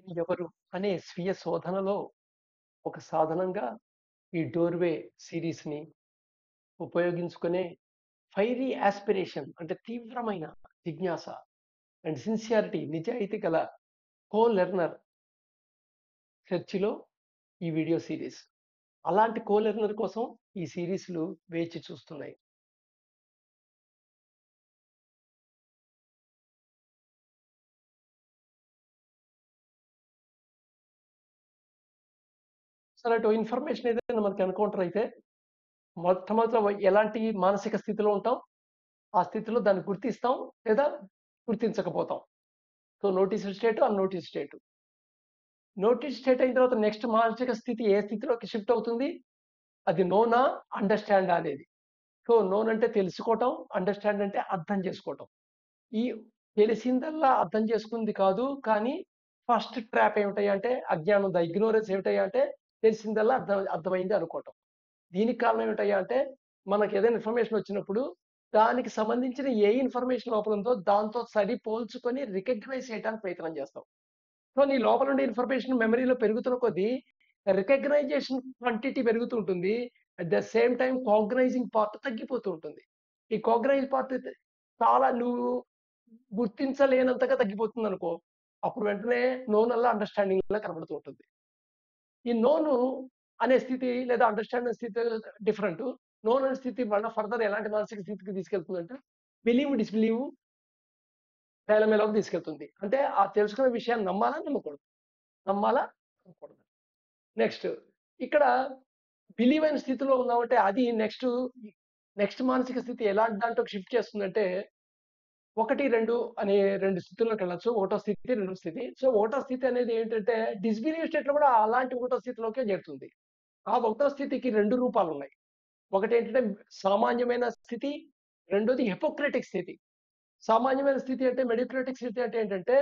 నేను ఎవరు అనే స్వీయ శోధనలో ఒక సాధనంగా ఈ డోర్వే సిరీస్ని ఉపయోగించుకునే ఫైరీ ఆస్పిరేషన్ అంటే తీవ్రమైన జిజ్ఞాస అండ్ సిన్సియారిటీ నిజాయితీ గల కో లెర్నర్ చర్చిలో ఈ వీడియో సిరీస్ అలాంటి కో లెర్నర్ కోసం ఈ సిరీస్లు వేచి చూస్తున్నాయి సరే అటు ఇన్ఫర్మేషన్ ఏదైనా మనకి ఎన్కౌంటర్ అయితే మొట్టమొదట ఎలాంటి మానసిక స్థితిలో ఉంటాం ఆ స్థితిలో దాన్ని గుర్తిస్తాం లేదా గుర్తించకపోతాం so notice state unnoticed state notice state అయిన తర్వాత నెక్స్ట్ మానసిక స్థితి ఏ స్థితిలోకి షిఫ్ట్ అవుతుంది అది నోనా అండర్స్టాండ్ అనేది సో నోన్ అంటే తెలుసుకోవటం అండర్స్టాండ్ అంటే అర్థం చేసుకోవటం ఈ తెలిసిందల్లా అర్థం చేసుకుంది కాదు కానీ ఫస్ట్ ట్రాప్ ఏమిటాయి అంటే అజ్ఞానం ద ఇగ్నోరెన్స్ ఏమిటాయి అంటే తెలిసిందల్లా అర్థం అర్థమైంది అనుకోవటం దీనికి కారణం ఏమిటయ్యా అంటే మనకి ఏదైనా ఇన్ఫర్మేషన్ వచ్చినప్పుడు దానికి సంబంధించిన ఏ ఇన్ఫర్మేషన్ లోపల ఉందో దాంతో సరి పోల్చుకొని రికగ్నైజ్ చేయడానికి ప్రయత్నం చేస్తాం సో నీ లోపల ఉండే ఇన్ఫర్మేషన్ మెమరీలో పెరుగుతున్న కొద్దీ రికగ్నైజేషన్ క్వాంటిటీ పెరుగుతూ ఉంటుంది at the same time cognising part తగ్గిపోతూ ఉంటుంది ఈ కాగ్నైజ్ పార్ట్ చాలా నువ్వు గుర్తించలేనంతగా తగ్గిపోతుంది అనుకో అప్పుడు వెంటనే నోన్ అలా అండర్స్టాండింగ్ లా కనబడుతూ ఉంటుంది ఈ నోను అనే స్థితి లేదా అండర్స్టాండింగ్ స్థితి డిఫరెంట్ నోన్ అనే స్థితి మళ్ళీ ఫర్దర్ ఎలాంటి మానసిక స్థితికి తీసుకెళ్తుందంటే బిలీవ్ డిస్బిలీవ్ మేలమేలోకి తీసుకెళ్తుంది అంటే ఆ తెలుసుకున్న విషయాన్ని నమ్మాలా నమ్మకూడదు నమ్మాలా నమ్మకూడదు నెక్స్ట్ ఇక్కడ బిలీవ్ అయిన స్థితిలో ఉన్నామంటే అది నెక్స్ట్ నెక్స్ట్ మానసిక స్థితి ఎలాంటి దాంట్లో షిఫ్ట్ చేస్తుందంటే ఒకటి రెండు అనే రెండు స్థితుల్లోకి వెళ్ళచ్చు ఒకటో స్థితి రెండో స్థితి సో ఒకటో స్థితి అనేది ఏంటంటే డిస్బిలీవ్ స్టేట్ లో కూడా అలాంటి ఒకటో స్థితిలోకే చేరుతుంది ఆ ఒకటో స్థితికి రెండు రూపాలు ఉన్నాయి ఒకటి ఏంటంటే సామాన్యమైన స్థితి రెండోది హిపోక్రటిక్ స్థితి సామాన్యమైన స్థితి అంటే మెడిక్రటిక్ స్థితి అంటే ఏంటంటే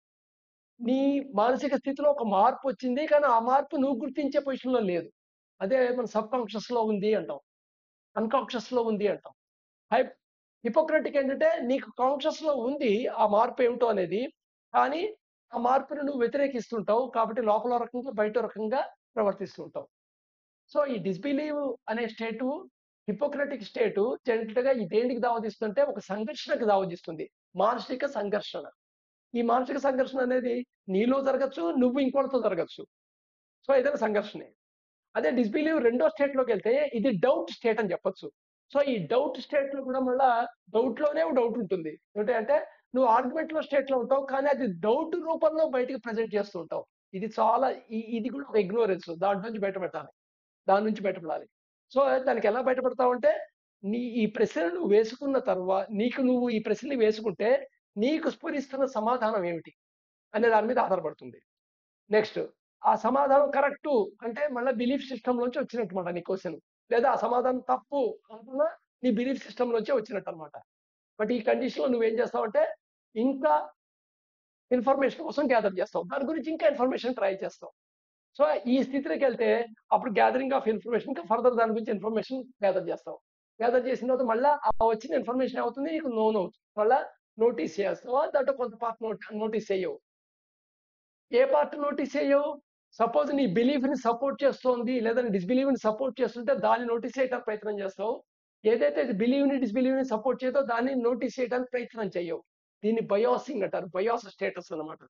నీ మానసిక స్థితిలో ఒక మార్పు వచ్చింది కానీ ఆ మార్పు నువ్వు గుర్తించే పొజిషన్లో లేదు అదే మన సబ్ కాన్షియస్ లో ఉంది అంటాం అన్కాన్షియస్ లో ఉంది అంటాం హై హిపోక్రటిక్ ఏంటంటే నీకు కాన్షియస్ లో ఉంది ఆ మార్పు ఏమిటో అనేది కానీ ఆ మార్పుని నువ్వు వ్యతిరేకిస్తుంటావు కాబట్టి లోపల రకంగా బయట రకంగా ప్రవర్తిస్తుంటావు సో ఈ డిస్బిలీవ్ అనే స్టేటు హిపోక్రటిక్ స్టేటు గా ఈ దేనికి దావతీస్తుంటే ఒక సంఘర్షణకు దావతీస్తుంది మానసిక సంఘర్షణ ఈ మానసిక సంఘర్షణ అనేది నీలో జరగచ్చు నువ్వు ఇంకోటితో జరగచ్చు సో ఏదైనా సంఘర్షణే అదే డిస్బిలీవ్ రెండో స్టేట్ లోకి వెళ్తే ఇది డౌట్ స్టేట్ అని చెప్పొచ్చు సో ఈ డౌట్ స్టేట్ లో కూడా మళ్ళా డౌట్ లోనే డౌట్ ఉంటుంది ఏంటి అంటే నువ్వు ఆర్గ్యుమెంట్ లో స్టేట్ లో ఉంటావు కానీ అది డౌట్ రూపంలో బయటకు ప్రజెంట్ చేస్తూ ఉంటావు ఇది చాలా ఈ- ఇది కూడా ఒక ఇగ్నోరెన్స్ దాంట్ నుంచి బయటపెట్టాలి దాని నుంచి బయటపడాలి సో దానికి ఎలా బయటపడతావు అంటే నీ ఈ ప్రశ్నలు నువ్వు వేసుకున్న తర్వాత నీకు నువ్వు ఈ ప్రశ్నలు వేసుకుంటే నీకు స్ఫురిస్తున్న సమాధానం ఏమిటి అనే దాని మీద ఆధారపడుతుంది నెక్స్ట్ ఆ సమాధానం కరెక్ట్ అంటే మళ్ళీ బిలీఫ్ సిస్టమ్ నుంచి వచ్చినట్టు మాట నీ క్వశ్చన్ లేదా ఆ సమాధానం తప్పు అనుకున్నా నీ బిలీఫ్ సిస్టమ్ నుంచే వచ్చినట్టు అనమాట బట్ ఈ కండిషన్ లో నువ్వేం చేస్తావు అంటే ఇంకా ఇన్ఫర్మేషన్ కోసం గ్యాదర్ చేస్తావు దాని గురించి ఇంకా ఇన్ఫర్మేషన్ ట్రై చేస్తావు సో ఈ స్థితిలోకి వెళ్తే అప్పుడు గ్యాదరింగ్ ఆఫ్ ఇన్ఫర్మేషన్ ఇంకా ఫర్దర్ దాని గురించి ఇన్ఫర్మేషన్ గ్యాదర్ చేస్తావు గ్యాదర్ చేసిన తర్వాత మళ్ళీ ఆ వచ్చిన ఇన్ఫర్మేషన్ అవుతుంది నీకు నోన్ అవుతుంది మళ్ళీ నోటీస్ చేస్తావా దాంట్లో కొంత పార్ట్ నోట్ నోటీస్ చేయవు ఏ పార్ట్ నోటీస్ చేయవు సపోజ్ నీ బిలీఫ్ ని సపోర్ట్ చేస్తోంది లేదా నీ డిస్బిలీవ్ ని సపోర్ట్ చేస్తుంటే దాన్ని నోటీస్ చేయడానికి ప్రయత్నం చేస్తావు ఏదైతే బిలీవ్ ని డిస్బిలీవ్ ని సపోర్ట్ చేయదో దాన్ని నోటీస్ చేయడానికి ప్రయత్నం చేయవు దీన్ని బయోసింగ్ అంటారు బయోస్ స్టేటస్ అన్నమాట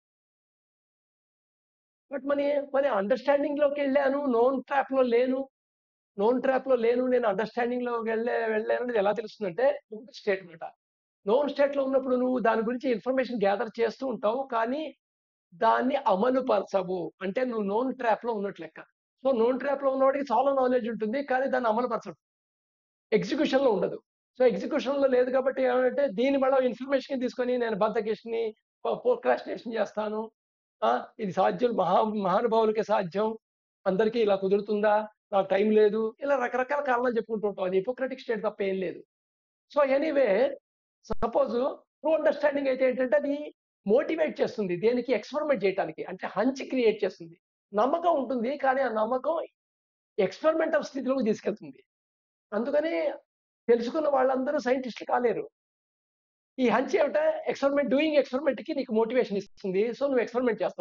బట్ మరి మరి అండర్స్టాండింగ్ లోకి వెళ్ళాను నోన్ ట్రాప్ లో లేను నోన్ ట్రాప్ లో లేను నేను అండర్స్టాండింగ్ లో వెళ్ళే వెళ్ళాను అనేది ఎలా తెలుస్తుందంటే స్టేట్ మాట నోన్ స్టేట్ లో ఉన్నప్పుడు నువ్వు దాని గురించి ఇన్ఫర్మేషన్ గ్యాదర్ చేస్తూ ఉంటావు కానీ దాన్ని అమలు పరచవు అంటే నువ్వు నోన్ ట్రాప్ లో ఉన్నట్లు లెక్క సో నోన్ ట్రాప్ లో ఉన్నవాడికి చాలా నాలెడ్జ్ ఉంటుంది కానీ దాన్ని అమలు పరచడు ఎగ్జిక్యూషన్ లో ఉండదు సో ఎగ్జిక్యూషన్ లో లేదు కాబట్టి ఏమంటే దీని వల్ల ఇన్ఫర్మేషన్ తీసుకొని నేను బద్దకేషన్ ప్రోక్రాస్టినేషన్ చేస్తాను ఆ, ఇది సాధ్యం మహా మహానుభావులకే సాధ్యం అందరికీ ఇలా కుదురుతుందా నాకు టైం లేదు ఇలా రకరకాల కారణాలు చెప్పుకుంటూ ఉంటాం అది హిపోక్రటిక్ స్టేట్ తప్ప ఏం లేదు so anyway suppose true understanding అయితే ఏంటంటే అది మోటివేట్ చేస్తుంది దేనికి ఎక్స్పెరిమెంట్ చేయడానికి అంటే హంచి క్రియేట్ చేస్తుంది నమ్మకం ఉంటుంది కానీ ఆ నమ్మకం ఎక్స్పెరిమెంటల్ స్థితిలోకి తీసుకెళ్తుంది అందుకని తెలుసుకున్న వాళ్ళందరూ సైంటిస్టులు కాలేరు ఈ హంచ్ ఏమిటా ఎక్స్పెరిమెంట్ డూయింగ్ ఎక్స్పెరిమెంట్ కి నీకు మోటివేషన్ ఇస్తుంది సో నువ్వు ఎక్స్పెరిమెంట్ చేస్తావు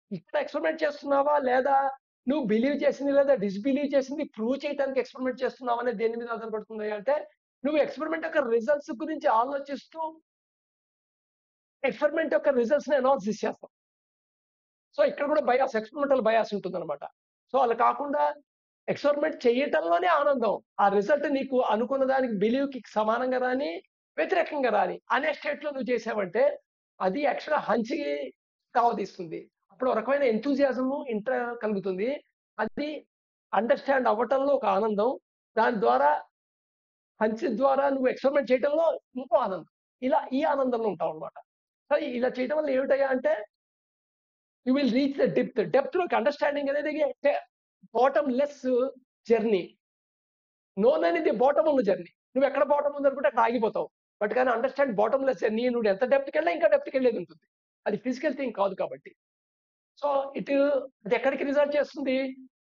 ఇక్కడ ఎక్స్పెరిమెంట్ చేస్తున్నావా లేదా నువ్వు బిలీవ్ చేసింది లేదా డిస్బిలీవ్ చేసింది ప్రూవ్ చేయడానికి ఎక్స్పెరిమెంట్ చేస్తున్నావా అనేది దేని మీద ఆధారపడుతుంది అంటే నువ్వు ఎక్స్పెరిమెంట్ యొక్క రిజల్ట్స్ గురించి ఆలోచిస్తూ ఎక్స్పెరిమెంట్ యొక్క రిజల్ట్స్ ని అనాలిసిస్ చేస్తాం సో ఇక్కడ కూడా బయాస్ ఎక్స్పెరిమెంటల్ బయాస్ ఉంటుంది అనమాట సో అలా కాకుండా ఎక్స్పెరిమెంట్ చేయటంలోనే ఆనందం ఆ రిజల్ట్ నీకు అనుకున్న దానికి బిలీవ్ కి సమానంగా రాని వ్యతిరేకంగా రాని అనే స్టేట్ లో నువ్వు చేసావంటే అది యాక్చువల్గా హంచికి కావదీస్తుంది అప్పుడు ఒక రకమైన ఎంతూజియాజము ఇంటర్ కలుగుతుంది అది అండర్స్టాండ్ అవ్వటంలో ఒక ఆనందం దాని ద్వారా హంచి ద్వారా నువ్వు ఎక్స్పెరిమెంట్ చేయటంలో ఇంకో ఆనందం ఇలా ఈ ఆనందంలో ఉంటావు అనమాట సరే ఇలా చేయటం వల్ల ఏమిటయ్యా అంటే you will reach the depth depth లోకి అండర్స్టాండింగ్ అనేది బాటమ్ లెస్ జర్నీ నోన్ అనేది బాటమ్ ఉన్న జర్నీ నువ్వు ఎక్కడ బాటమ్ ఉంది అనుకుంటే అక్కడ ఆగిపోతావు బట్ కానీ అండర్స్టాండ్ బాటమ్ లెస్ జర్నీ నువ్వు ఎంత డెప్త్కి వెళ్ళా ఇంకా డెప్త్కి వెళ్ళేది ఉంటుంది అది ఫిజికల్ థింగ్ కాదు కాబట్టి సో ఇటు అది ఎక్కడికి రిజల్ట్ చేస్తుంది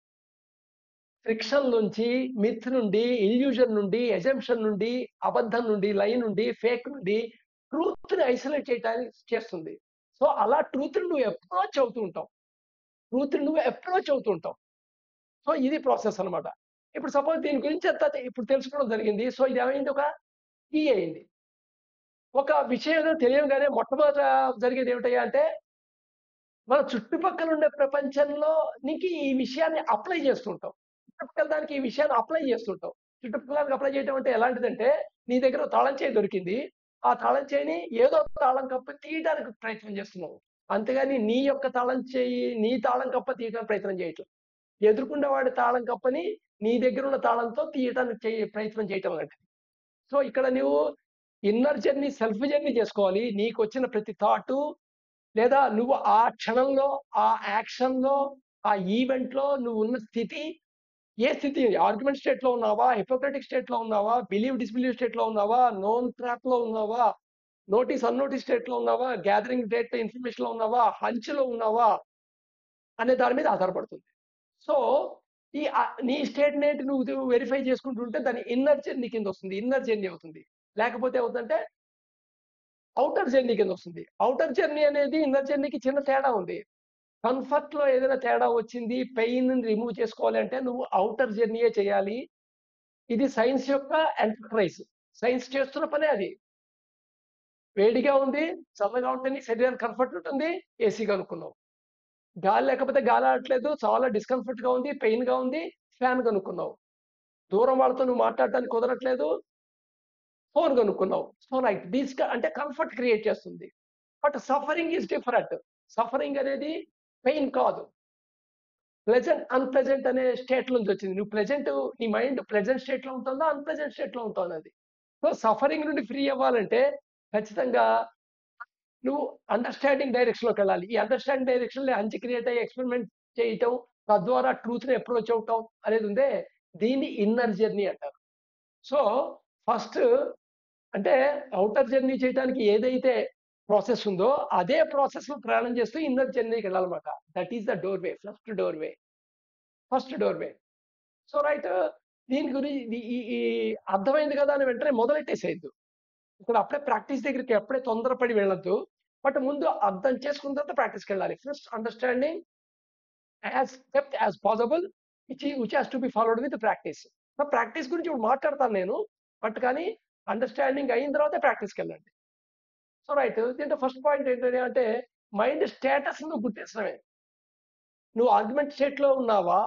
ఫ్రిక్షన్ నుంచి మిత్ నుండి ఇల్యూజన్ నుండి ఎజంప్షన్ నుండి అబద్ధం నుండి లై నుండి ఫేక్ నుండి ట్రూత్ ని ఐసోలేట్ చేయడానికి చేస్తుంది సో అలా ట్రూత్ నువ్వు అప్రోచ్ అవుతూ ఉంటావు ట్రూత్ నువ్వు అప్రోచ్ అవుతూ ఉంటావు సో ఇది ప్రాసెస్ అన్నమాట ఇప్పుడు సపోజ్ దీని గురించి అంతా ఇప్పుడు తెలుసుకోవడం జరిగింది సో ఇది ఏమైంది ఒక కీ అయింది ఒక విషయం ఏదో తెలియగానే మొట్టమొదట జరిగేది ఏమిటయ్యా అంటే మన చుట్టుపక్కల ఉండే ప్రపంచంలో నీకు ఈ విషయాన్ని అప్లై చేస్తుంటాం చుట్టుపక్కల దానికి ఈ విషయాన్ని అప్లై చేస్తుంటాం చుట్టుపక్కల అప్లై చేయడం అంటే ఎలాంటిదంటే నీ దగ్గర ఓ తాళం చేయి దొరికింది ఆ తాళం చేయిని ఏదో ఒక తాళం కప్ప తీయడానికి ప్రయత్నం చేస్తున్నావు అంతేగాని నీ యొక్క తాళం చేయి నీ తాళం కప్ప తీయడానికి ప్రయత్నం చేయట్లేదు ఎదుర్కొన్న వాడి తాళం కప్పని నీ దగ్గర ఉన్న తాళంతో తీయడానికి చేయ ప్రయత్నం చేయటం లాంటిది సో ఇక్కడ నువ్వు ఇన్నర్ జర్నీ సెల్ఫ్ జర్నీ చేసుకోవాలి నీకు వచ్చిన ప్రతి థాటు లేదా నువ్వు ఆ క్షణంలో ఆ యాక్షన్ లో ఆ ఈవెంట్ లో నువ్వు ఉన్న స్థితి ఏ స్థితి ఆర్గ్యుమెంట్ స్టేట్ లో ఉన్నావా హిపోక్రటిక్ స్టేట్ లో ఉన్నావా బిలీవ్ డిస్బిలీవ్ స్టేట్ లో ఉన్నావా నోన్ ట్రాప్ లో ఉన్నావా నోటీస్ అన్నోటీస్ స్టేట్ లో ఉన్నావా గ్యాదరింగ్ డేట్ ఇన్ఫర్మేషన్ లో ఉన్నావా హంచ్లో ఉన్నావా అనే దాని మీద ఆధారపడుతుంది సో ఈ ఆ- నీ స్టేట్ నేటి నువ్వు వెరిఫై చేసుకుంటుంటే దాని ఇన్నర్ జర్నీ కింద వస్తుంది ఇన్నర్ జర్నీ అవుతుంది లేకపోతే ఏమవుతుందంటే అవుటర్ జర్నీ కింద వస్తుంది అవుటర్ జర్నీ అనేది ఇన్నర్ జర్నీకి చిన్న తేడా ఉంది కంఫర్ట్ లో ఏదైనా తేడా వచ్చింది పెయిన్ రిమూవ్ చేసుకోవాలి అంటే నువ్వు అవుటర్ జర్నీయే చేయాలి ఇది సైన్స్ యొక్క ఎంటర్ప్రైజ్ సైన్స్ చేస్తున్న పనే అది వేడిగా ఉంది చల్లగా ఉంటుంది శరీరానికి కంఫర్ట్ ఉంటుంది ఏసీగా అనుకున్నావు గాలి లేకపోతే గాలి ఆడట్లేదు చాలా డిస్కంఫర్ట్ గా ఉంది పెయిన్ గా ఉంది ఫ్యాన్ కనుక్కున్నావు దూరం వాళ్ళతో నువ్వు మాట్లాడటానికి కుదరట్లేదు ఫోన్ కనుక్కున్నావు సో రైట్ దీస్ అంటే కంఫర్ట్ క్రియేట్ చేస్తుంది but suffering is different suffering అనేది పెయిన్ కాదు ప్లెజెంట్ అన్ప్లెజెంట్ అనే స్టేట్ నుంచి వచ్చింది నువ్వు ప్లెజెంట్ నీ మైండ్ ప్లెజెంట్ స్టేట్ లో ఉంటుందా అన్ప్లెజెంట్ స్టేట్ లో ఉంటుంది అది సో సఫరింగ్ నుండి ఫ్రీ అవ్వాలంటే ఖచ్చితంగా నువ్వు అండర్స్టాండింగ్ డైరెక్షన్ లోకి వెళ్ళాలి ఈ అండర్స్టాండింగ్ డైరెక్షన్ లో అంచి క్రియేట్ అయ్యి ఎక్స్పెరిమెంట్ చేయటం తద్వారా ట్రూత్ ని అప్రోచ్ అవటం అనేది ఉందే దీన్ని ఇన్నర్ జర్నీ అంటారు సో ఫస్ట్ అంటే అవుటర్ జర్నీ చేయడానికి ఏదైతే ప్రాసెస్ ఉందో అదే ప్రాసెస్ లో ప్రయాణం చేస్తూ ఇన్నర్ జర్నీకి వెళ్ళాలన్నమాట that is the doorway first doorway first doorway so right దీని గురించి ఇది- ఈ ఈ అర్థమైంది కదా అని వెంటనే మొదలెట్టేసేయద్దు ఇక్కడ అప్పుడే ప్రాక్టీస్ దగ్గరికి అప్పుడే తొందరపడి వెళ్ళొద్దు బట్ ముందు అర్థం చేసుకున్న తర్వాత ప్రాక్టీస్కి వెళ్ళాలి first understanding as depth as possible which which has to be followed with practice practice గురించి ఇప్పుడు మాట్లాడతాను నేను బట్ కానీ అండర్స్టాండింగ్ అయిన తర్వాత ప్రాక్టీస్కి వెళ్ళండి సో రైట్ దీంట్లో ఫస్ట్ పాయింట్ ఏంటంటే అంటే మైండ్ స్టేటస్ నువ్వు గుర్తించడమే నువ్వు ఆర్గ్యుమెంట్ స్టేట్ లో ఉన్నావా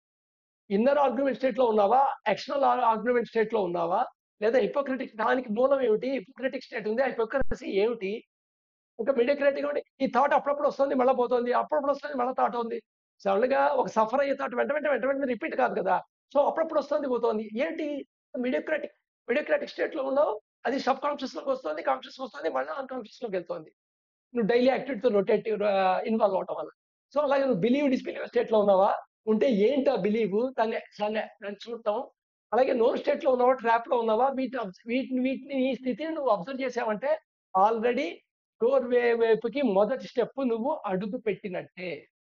ఇన్నర్ ఆర్గ్యుమెంట్ స్టేట్ లో ఉన్నావా ఎక్స్టర్నల్ ఆర్గ్యుమెంట్ స్టేట్ లో ఉన్నావా లేదా హిపోక్రటిక్ దానికి మూలం ఏమిటి హిపోక్రటిక్ స్టేట్ ఉంది ఆ హిపోక్రసీ ఏమిటి ఒక మీడియోక్రటిక్ ఉండి ఈ థాట్ అప్పుడప్పుడు వస్తుంది మళ్ళీ పోతుంది అప్పుడప్పుడు వస్తుంది మళ్ళీ థాట్ ఉంది సడన్ గా ఒక సఫర్ అయ్యే థాట్ వెంట వెంట వెంట వెంటనే రిపీట్ కాదు కదా సో అప్పుడప్పుడు వస్తుంది పోతుంది ఏంటి మీడియోక్రటిక్ మీడియోక్రటిక్ స్టేట్ లో ఉన్నావు అది సబ్ కాన్షియస్ లోకి వస్తుంది కాన్షియస్ వస్తుంది మళ్ళీ అన్కాన్షియస్ లోకి వెళ్తుంది నువ్వు డైలీ యాక్టివిటీతో రొటేటివ్ ఇన్వాల్వ్ అవటం వల్ల సో అలాగే నువ్వు బిలీవ్ డిస్బిలీవ్ స్టేట్ లో ఉన్నావా ఉంటే ఏంటి ఆ బిలీవ్ దాన్ని దాన్ని దాన్ని చూడటం అలాగే నో స్టేట్ లో ఉన్నావా ట్రాప్ లో ఉన్నావా వీటి obs- వీటిని వీటిని ఈ స్థితిని నువ్వు అబ్జర్వ్ చేసావంటే ఆల్రెడీ డోర్ వే వైపుకి మొదటి స్టెప్ నువ్వు అడుగు పెట్టినట్టే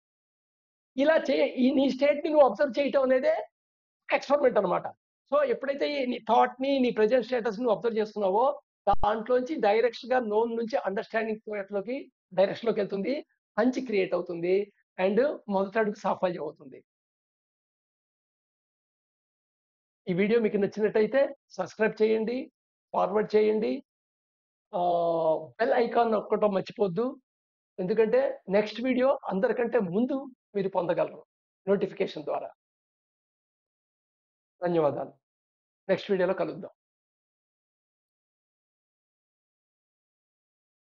ఇలా చే ఈ నీ స్టేట్ ని నువ్వు అబ్జర్వ్ చేయటం అనేదే ఎక్స్పెరిమెంట్ అన్నమాట సో ఎప్పుడైతే ఈ నీ థాట్ ని నీ ప్రజెంట్ స్టేటస్ నువ్వు అబ్జర్వ్ చేస్తున్నావో దాంట్లోంచి డైరెక్ట్ గా నోన్ నుంచి అండర్స్టాండింగ్ లోకి డైరెక్షన్ లోకి వెళ్తుంది హంచ్ క్రియేట్ అవుతుంది అండ్ మొదటి అడుగు సాఫల్యం అవుతుంది ఈ వీడియో మీకు నచ్చినట్టయితే సబ్స్క్రైబ్ చేయండి ఫార్వర్డ్ చేయండి బెల్ ఐకాన్ నొక్కటం మర్చిపోద్దు ఎందుకంటే నెక్స్ట్ వీడియో అందరికంటే ముందు మీరు పొందగలరు నోటిఫికేషన్ ద్వారా ధన్యవాదాలు నెక్స్ట్ వీడియోలో కలుద్దాం